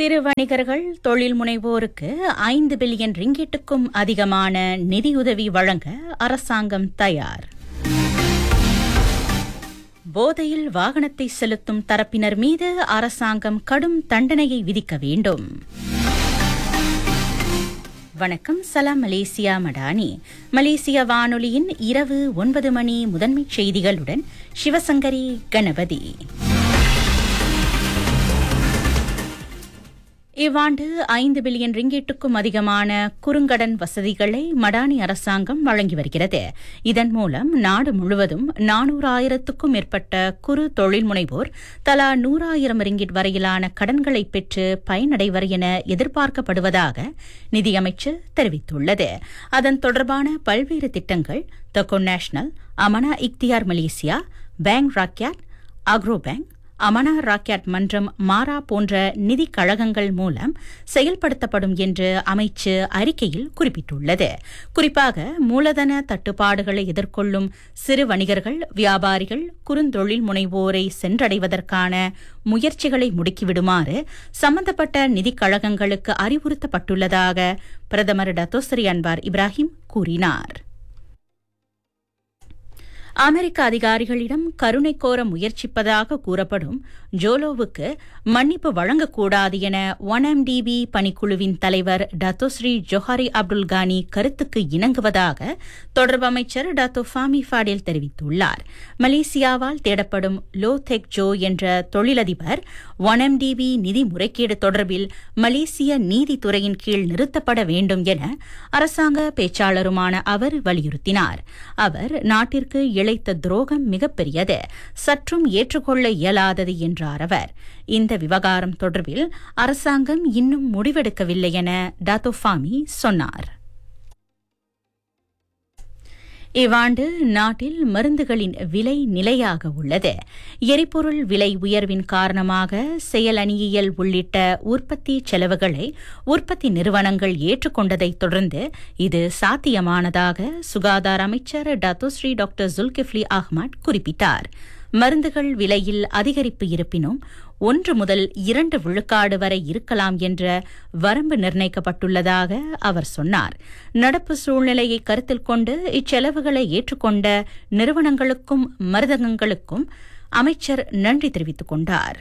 சிறு வணிகர்கள் தொழில் முனைவோருக்கு ஐந்து பில்லியன் ரிங்கிட்டுக்கும் அதிகமான நிதியுதவி வழங்க அரசாங்கம் தயார் போதையில் வாகனத்தை செலுத்தும் தரப்பினர் மீது அரசாங்கம் கடும் தண்டனையை விதிக்க வேண்டும் வணக்கம் சலாம் மலேசியா மடானி மலேசிய வானொலியின் இரவு ஒன்பது மணி முதன்மைச் செய்திகளுடன் சிவசங்கரி கணபதி இவ்வாண்டு ஐந்து பில்லியன் ரிங்கீட்டுக்கும் அதிகமான குறுங்கடன் வசதிகளை மடானி அரசாங்கம் வழங்கி வருகிறது இதன் மூலம் நாடு முழுவதும் நானூறாயிரத்துக்கும் மேற்பட்ட குறு தொழில் முனைவோர் தலா நூறாயிரம் ரிங்கிட் வரையிலான கடன்களை பெற்று பயனடைவர் என எதிர்பார்க்கப்படுவதாக நிதியமைச்சர் தெரிவித்துள்ளது அதன் தொடர்பான பல்வேறு திட்டங்கள் தக்கோ national Amanah Ikhtiar Malaysia bank Rakyat Agro bank Amanah ராக்கெட் மன்றம் மாரா போன்ற நிதி கழகங்கள் மூலம் செயல்படுத்தப்படும் என்று அமைச்சு அறிக்கையில் குறிப்பிட்டுள்ளது குறிப்பாக மூலதன தட்டுப்பாடுகளை எதிர்கொள்ளும் சிறு வணிகர்கள் வியாபாரிகள் குறுந்தொழில் முனைவோரை சென்றடைவதற்கான முயற்சிகளை முடுக்கிவிடுமாறு சம்பந்தப்பட்ட நிதிக் கழகங்களுக்கு அறிவுறுத்தப்பட்டுள்ளதாக பிரதமர் டத்தோஸ்ரீ அன்வார் இப்ராஹிம் கூறினார் அமெரிக்க அதிகாரிகளிடம் கருணை கோர முயற்சிப்பதாக கூறப்படும் ஜோலோவுக்கு மன்னிப்பு வழங்கக்கூடாது என ஒன் எம்டிபி பணிக்குழுவின் தலைவர் டத்தோஸ்ரீ ஜொஹாரி அப்துல் கானி கருத்துக்கு இணங்குவதாக தொடர்பு அமைச்சர் டத்தோ ஃபாமி ஃபாடேல் தெரிவித்துள்ளார் மலேசியாவால் தேடப்படும் லோ தெக் ஜோ என்ற தொழிலதிபர் ஒன் எம்டிபி நிதி முறைகேடு தொடர்பில் மலேசிய நீதித்துறையின் கீழ் நிறுத்தப்பட வேண்டும் என அரசாங்க பேச்சாளருமான அவர் வலியுறுத்தினார் அவர் நாட்டிற்கு இழைத்த துரோகம் மிகப்பெரியது சற்றும் ஏற்றுக்கொள்ள இயலாதது என்றார் அவர் இந்த விவகாரம் தொடர்பில் அரசாங்கம் இன்னும் முடிவெடுக்கவில்லை என டாத்தோஃபாமி சொன்னார் இவ்வாண்டு நாட்டில் மருந்துகளின் விலை நிலையாக உள்ளது எரிபொருள் விலை உயர்வின் காரணமாக செயலணியியல் உள்ளிட்ட உற்பத்தி செலவுகளை உற்பத்தி நிறுவனங்கள் ஏற்றுக்கொண்டதைத் தொடர்ந்து இது சாத்தியமானதாக சுகாதார அமைச்சர் டத்தோஸ்ரீ டாக்டர் ஜுல்கிஃப்லி அஹ்மத் குறிப்பிட்டார் மருந்துகள் விலையில் அதிகரிப்பு இருப்பினும் ஒன்று முதல் இரண்டு விழுக்காடு வரை இருக்கலாம் என்ற வரம்பு நிர்ணயிக்கப்பட்டுள்ளதாக அவர் சொன்னார் நடப்பு சூழ்நிலையை கருத்தில் கொண்டு இச்செலவுகளை ஏற்றுக்கொண்ட நிறுவனங்களுக்கும் மருந்தகங்களுக்கும் அமைச்சர் நன்றி தெரிவித்துக் கொண்டார்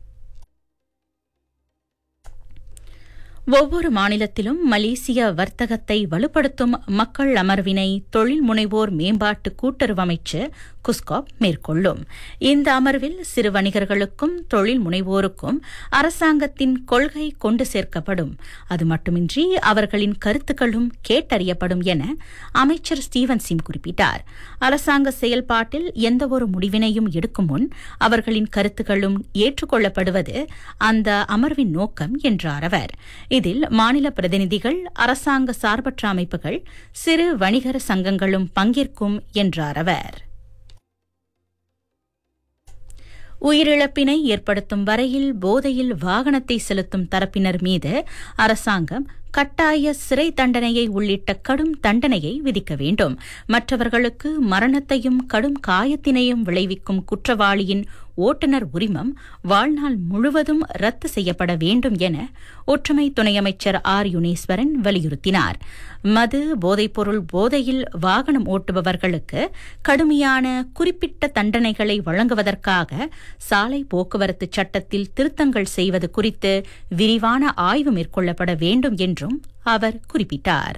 ஒவ்வொரு மாநிலத்திலும் மலேசிய வர்த்தகத்தை வலுப்படுத்தும் மக்கள் அமர்வினை தொழில் முனைவோர் மேம்பாட்டு கூட்டுறவு அமைச்சு குஸ்காப் மேற்கொள்ளும் இந்த அமர்வில் சிறு வணிகர்களுக்கும் தொழில் முனைவோருக்கும் அரசாங்கத்தின் கொள்கை கொண்டு சேர்க்கப்படும் அது மட்டுமின்றி அவர்களின் கருத்துக்களும் கேட்டறியப்படும் என அமைச்சர் ஸ்டீவன் சிம் குறிப்பிட்டார் அரசாங்க செயல்பாட்டில் எந்தவொரு முடிவினையும் எடுக்கும் முன் அவர்களின் கருத்துக்களும் ஏற்றுக்கொள்ளப்படுவது அந்த அமர்வின் நோக்கம் என்றார் அவர் இதில் மாநில பிரதிநிதிகள் அரசாங்க சார்பற்ற அமைப்புகள் சிறு வணிகர் சங்கங்களும் பங்கேற்கும் என்றார் அவர் உயிரிழப்பினை ஏற்படுத்தும் வரையில் போதையில் வாகனத்தை செலுத்தும் தரப்பினர் மீது அரசாங்கம் கட்டாய சிறை தண்டனையை உள்ளிட்ட கடும் தண்டனையை விதிக்க வேண்டும் மற்றவர்களுக்கு மரணத்தையும் கடும் காயத்தினையும் விளைவிக்கும் குற்றவாளியின் ஓட்டுநர் உரிமம் வாழ்நாள் முழுவதும் ரத்து செய்யப்பட வேண்டும் என ஒற்றுமை துணை அமைச்சர் ஆர் யுனேஸ்வரன் வலியுறுத்தினார் மது போதைப்பொருள் போதையில் வாகனம் ஓட்டுபவர்களுக்கு கடுமையான குறிப்பிட்ட தண்டனைகளை வழங்குவதற்காக சாலை போக்குவரத்து சட்டத்தில் திருத்தங்கள் செய்வது குறித்து விரிவான ஆய்வு மேற்கொள்ளப்பட வேண்டும் என்றும் அவர் குறிப்பிட்டார்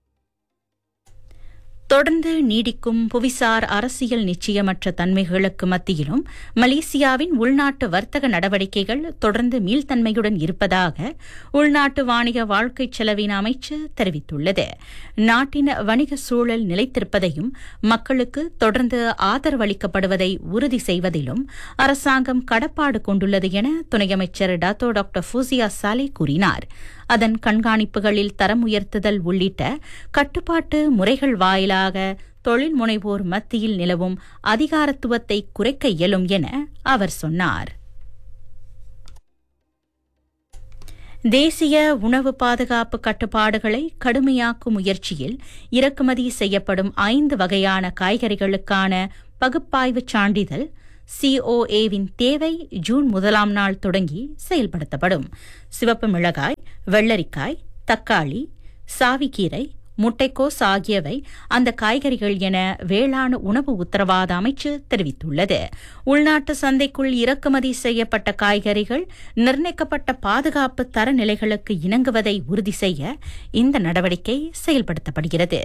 தொடர்ந்து நீடிக்கும் புவிசார் அரசியல் நிச்சயமற்ற தன்மைகளுக்கு மத்தியிலும் மலேசியாவின் உள்நாட்டு வர்த்தக நடவடிக்கைகள் தொடர்ந்து மீள்தன்மையுடன் இருப்பதாக உள்நாட்டு வாணிக வாழ்க்கை செலவின அமைச்சு தெரிவித்துள்ளது நாட்டின் வணிக சூழல் நிலைத்திருப்பதையும் மக்களுக்கு தொடர்ந்து ஆதரவு அளிக்கப்படுவதை உறுதி செய்வதிலும் அரசாங்கம் கடப்பாடு கொண்டுள்ளது என துணை அமைச்சர் டாத்தோ டாக்டர் ஃபூசியா சாலே கூறினார் அதன் கண்காணிப்புகளில் தரம் உயர்த்துதல் உள்ளிட்ட கட்டுப்பாட்டு முறைகள் வாயிலாக தொழில் முனைவோர் மத்தியில் நிலவும் அதிகாரத்துவத்தை குறைக்க இயலும் என அவர் சொன்னார் தேசிய உணவு பாதுகாப்பு கட்டுப்பாடுகளை கடுமையாக்கும் முயற்சியில் இறக்குமதி செய்யப்படும் ஐந்து வகையான காய்கறிகளுக்கான பகுப்பாய்வு சான்றிதழ் சிஓஏவின் தேவை ஜூன் முதலாம் நாள் தொடங்கி செயல்படுத்தப்படும் சிவப்பு மிளகாய் வெள்ளரிக்காய் தக்காளி சாவிக்கீரை முட்டைக்கோஸ் ஆகியவை அந்த காய்கறிகள் என வேளாண் உணவு உத்தரவாத அமைச்சு தெரிவித்துள்ளது உள்நாட்டு சந்தைக்குள் இறக்குமதி செய்யப்பட்ட காய்கறிகள் நிர்ணயிக்கப்பட்ட பாதுகாப்பு தரநிலைகளுக்கு இணங்குவதை உறுதி செய்ய இந்த நடவடிக்கை செயல்படுத்தப்படுகிறது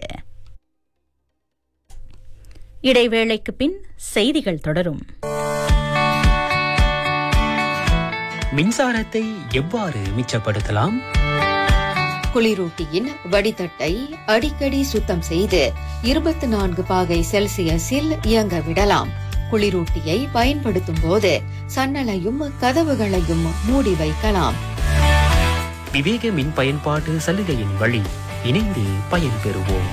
இடைவேளைக்கு பின் செய்திகள் தொடரும் மின்சாரத்தை எவ்வாறு மிச்சப்படுத்தலாம் குளிரூட்டியின் வடிதட்டை அடிக்கடி சுத்தம் செய்து இருபத்தி நான்கு பாகை செல்சியஸில் இயங்க விடலாம் குளிரூட்டியை பயன்படுத்தும் போது சன்னலையும் கதவுகளையும் மூடி வைக்கலாம் விவேக மின் பயன்பாட்டு சலுகையின் வழி இணைந்து பயன்பெறுவோம்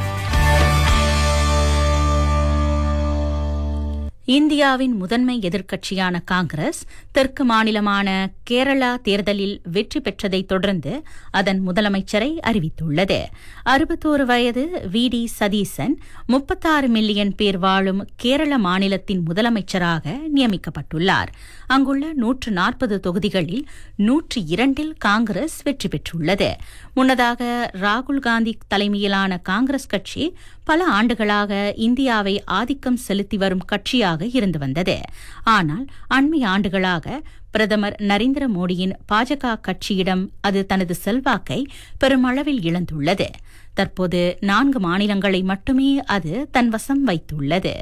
இந்தியாவின் முதன்மை எதிர்க்கட்சியான காங்கிரஸ் தெற்கு மாநிலமான கேரளா தேர்தலில் வெற்றி பெற்றதைத் தொடர்ந்து அதன் முதலமைச்சரை அறிவித்துள்ளது அறுபத்தோரு வயது வி டி சதீசன் முப்பத்தாறு மில்லியன் பேர் வாழும் கேரள மாநிலத்தின் முதலமைச்சராக நியமிக்கப்பட்டுள்ளார் அங்குள்ள நூற்று நாற்பது தொகுதிகளில் நூற்று இரண்டில் காங்கிரஸ் வெற்றி பெற்றுள்ளது முன்னதாக ராகுல் காந்தி தலைமையிலான காங்கிரஸ் கட்சி பல ஆண்டுகளாக இந்தியாவை ஆதிக்கம் செலுத்தி வரும் கட்சியாக இருந்து வந்தது ஆனால் அண்மை ஆண்டுகளாக பிரதமர் நரேந்திர மோடியின் பாஜக கட்சியிடம் அது தனது செல்வாக்கை பெருமளவில் இழந்துள்ளது தற்போது நான்கு மாநிலங்களை மட்டுமே அது தன் வசம் வைத்துள்ளது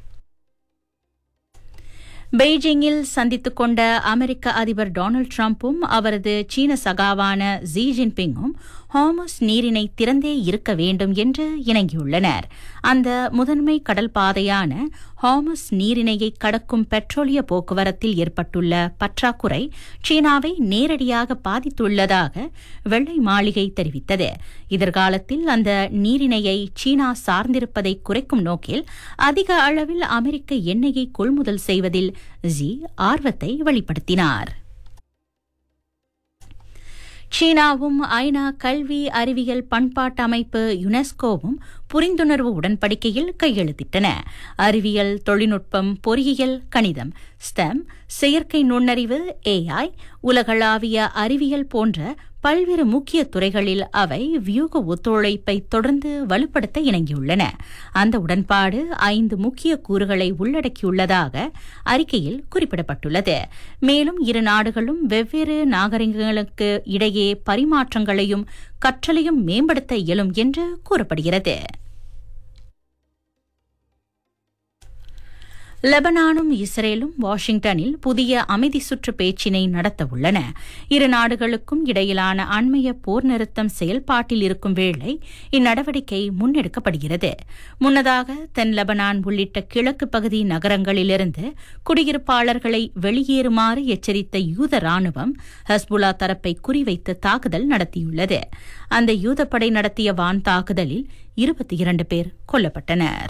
பெய்ஜிங்கில் சந்தித்துக் கொண்ட அமெரிக்க அதிபர் டொனால்டு டிரம்பும் அவரது சீன சகாவான ஜி ஜின்பிங்கும் ஹாமஸ் நீரினை திறந்தே இருக்க வேண்டும் என்று இணங்கியுள்ளனர் அந்த முதன்மை கடல் பாதையான ஹாமஸ் நீரிணையை கடக்கும் பெட்ரோலிய போக்குவரத்தில் ஏற்பட்டுள்ள பற்றாக்குறை சீனாவை நேரடியாக பாதித்துள்ளதாக வெள்ளை மாளிகை தெரிவித்தது எதிர்காலத்தில் அந்த நீரிணையை சீனா சார்ந்திருப்பதை குறைக்கும் நோக்கில் அதிக அளவில் அமெரிக்க எண்ணெயை கொள்முதல் செய்வதில் ஜி ஆர்வத்தை வெளிப்படுத்தினார் சீனாவும் ஐநா கல்வி அறிவியல் பண்பாட்டு அமைப்பு யுனெஸ்கோவும் புரிந்துணர்வு உடன்படிக்கையில் கையெழுத்திட்டன அறிவியல் தொழில்நுட்பம் பொறியியல் கணிதம் ஸ்டெம் செயற்கை நுண்ணறிவு ஏஐ உலகளாவிய அறிவியல் போன்ற பல்வேறு முக்கிய துறைகளில் அவை வியூக ஒத்துழைப்பை தொடர்ந்து வலுப்படுத்த இணங்கியுள்ளன அந்த உடன்பாடு ஐந்து முக்கிய கூறுகளை உள்ளடக்கியுள்ளதாக அறிக்கையில் குறிப்பிடப்பட்டுள்ளது மேலும் இரு நாடுகளும் வெவ்வேறு நாகரிகங்களுக்கு இடையே பரிமாற்றங்களையும் கற்றலையும் மேம்படுத்த இயலும் என்று கூறப்படுகிறது லெபனானும் இஸ்ரேலும் வாஷிங்டனில் புதிய அமைதி சுற்று பேச்சினை நடத்த உள்ளன இரு நாடுகளுக்கும் இடையிலான அண்மைய போர் நிறுத்தம் செயல்பாட்டில் இருக்கும் வேளை இந்நடவடிக்கை முன்னெடுக்கப்படுகிறது முன்னதாக தென் லெபனான் உள்ளிட்ட கிழக்கு பகுதி நகரங்களிலிருந்து குடியிருப்பாளர்களை வெளியேறுமாறு எச்சரித்த யூத ராணுவம் ஹஸ்புல்லா தரப்பை குறிவைத்து தாக்குதல் நடத்தியுள்ளது அந்த யூதப்படை நடத்திய வான் தாக்குதலில் இருபத்தி இரண்டு பேர் கொல்லப்பட்டனர்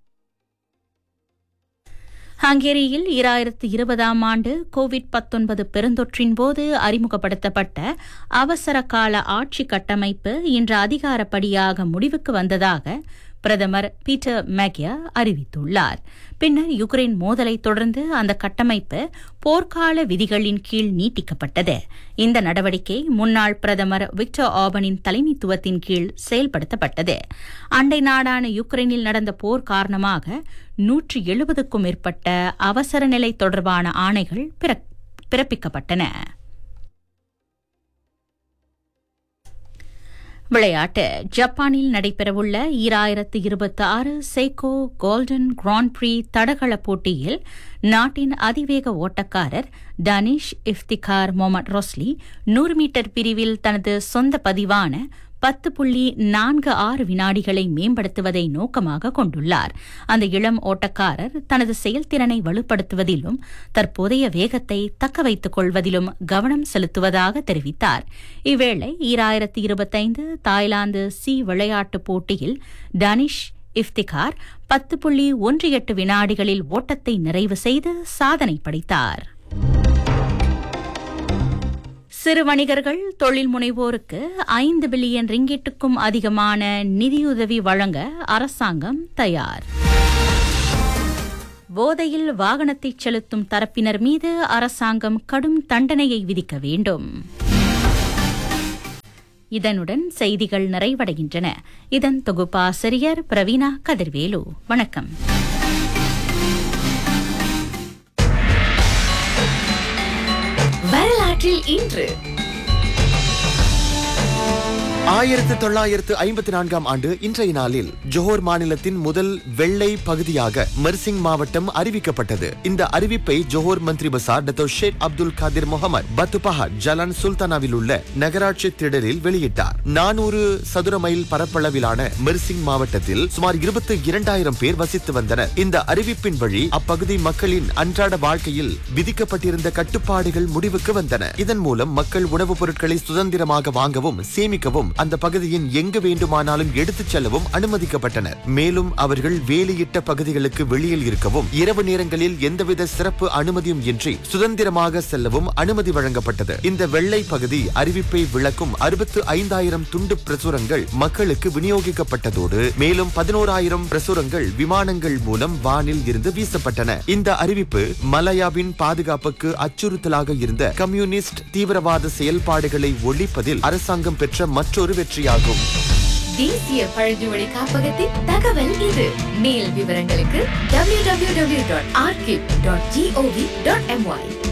ஹங்கேரியில் இராயிரத்து இருபதாம் ஆண்டு கோவிட் பத்தொன்பது பெருந்தொற்றின் போது அறிமுகப்படுத்தப்பட்ட அவசர கால ஆட்சி கட்டமைப்பு இன்று அதிகாரப்படியாக முடிவுக்கு வந்ததாக பிரதமர் பீட்டர் மேக்யா அறிவித்துள்ளார் பின்னர் யுக்ரைன் மோதலை தொடர்ந்து அந்த கட்டமைப்பு போர்க்கால விதிகளின் கீழ் நீட்டிக்கப்பட்டது இந்த நடவடிக்கை முன்னாள் பிரதமர் விக்டர் ஆபனின் தலைமைத்துவத்தின் கீழ் செயல்படுத்தப்பட்டது அண்டை நாடான யுக்ரைனில் நடந்த போர் காரணமாக நூற்று எழுபதுக்கும் மேற்பட்ட அவசர நிலை தொடர்பான ஆணைகள் பிறப்பிக்கப்பட்டன விளையாட்டு ஜப்பானில் நடைபெறவுள்ள ஈராயிரத்து இருபத்தி ஆறு சைக்கோ கோல்டன் கிராண்ட் ப்ரீ தடகள போட்டியில் நாட்டின் அதிவேக ஓட்டக்காரர் டனிஷ் இஃப்திகார் மொஹமட் ரொஸ்லி நூறு மீட்டர் பிரிவில் தனது சொந்த பதிவான பத்து புள்ளி நான்கு ஆறு வினாடிகளை மேம்படுத்துவதை நோக்கமாக கொண்டுள்ளார் அந்த இளம் ஓட்டக்காரர் தனது செயல்திறனை வலுப்படுத்துவதிலும் தற்போதைய வேகத்தை தக்க வைத்துக் கொள்வதிலும் கவனம் செலுத்துவதாக தெரிவித்தார் இவ்வேளை ஈராயிரத்தி இருபத்தைந்து தாய்லாந்து சி விளையாட்டுப் போட்டியில் டனிஷ் இஃப்திகார் பத்து புள்ளி ஒன்று எட்டு வினாடிகளில் ஓட்டத்தை நிறைவு செய்து சாதனை படைத்தார் சிறு வணிகர்கள் தொழில் முனைவோருக்கு ஐந்து பில்லியன் ரிங்கிட்டுக்கும் அதிகமான நிதியுதவி வழங்க அரசாங்கம் தயார் போதையில் வாகனத்தை செலுத்தும் தரப்பினர் மீது அரசாங்கம் கடும் தண்டனையை விதிக்க வேண்டும் இதனுடன் செய்திகள் நிறைவடைகின்றன இதன் தொகுப்பாசிரியர் பிரவீனா கதிர்வேலு வணக்கம் வரலாற்றில் இன்று ஆயிரத்து தொள்ளாயிரத்து ஐம்பத்தி நான்காம் ஆண்டு இன்றைய நாளில் ஜோஹர் மாநிலத்தின் முதல் வெள்ளை பகுதியாக மர்சிங் மாவட்டம் அறிவிக்கப்பட்டது இந்த அறிவிப்பை Johor Menteri Besar Dato Sheikh Abdul Kadir Mohamad Batu Pahat Jalan சுல்தானாவில் உள்ள நகராட்சி திடலில் வெளியிட்டார் நானூறு சதுர மைல் பரப்பளவிலான மெர்சிங் மாவட்டத்தில் சுமார் இருபத்தி இரண்டாயிரம் பேர் வசித்து வந்தனர் இந்த அறிவிப்பின் வழி அப்பகுதி மக்களின் அன்றாட வாழ்க்கையில் விதிக்கப்பட்டிருந்த கட்டுப்பாடுகள் முடிவுக்கு வந்தன இதன் மூலம் மக்கள் உணவுப் பொருட்களை சுதந்திரமாக வாங்கவும் சேமிக்கவும் அந்த பகுதியின் எங்கு வேண்டுமானாலும் எடுத்துச் செல்லவும் அனுமதிக்கப்பட்டனர் மேலும் அவர்கள் வேலியிட்ட பகுதிகளுக்கு வெளியில் இருக்கவும் இரவு நேரங்களில் எந்தவித சிறப்பு அனுமதியும் இன்றி சுதந்திரமாக செல்லவும் அனுமதி வழங்கப்பட்டது இந்த வெள்ளை பகுதி அறிவிப்பை விளக்கும் அறுபத்து ஐந்தாயிரம் துண்டு பிரசுரங்கள் மக்களுக்கு விநியோகிக்கப்பட்டதோடு மேலும் பதினோராயிரம் பிரசுரங்கள் விமானங்கள் மூலம் வானில் இருந்து வீசப்பட்டன இந்த அறிவிப்பு மலாயாவின் பாதுகாப்புக்கு அச்சுறுத்தலாக இருந்த கம்யூனிஸ்ட் தீவிரவாத செயல்பாடுகளை ஒழிப்பதில் அரசாங்கம் பெற்ற மற்றொரு வெற்றியாகும் தேசிய பழங்குடி காப்பகத்தின் தகவல் இது மேல் விவரங்களுக்கு www.archive.gov.my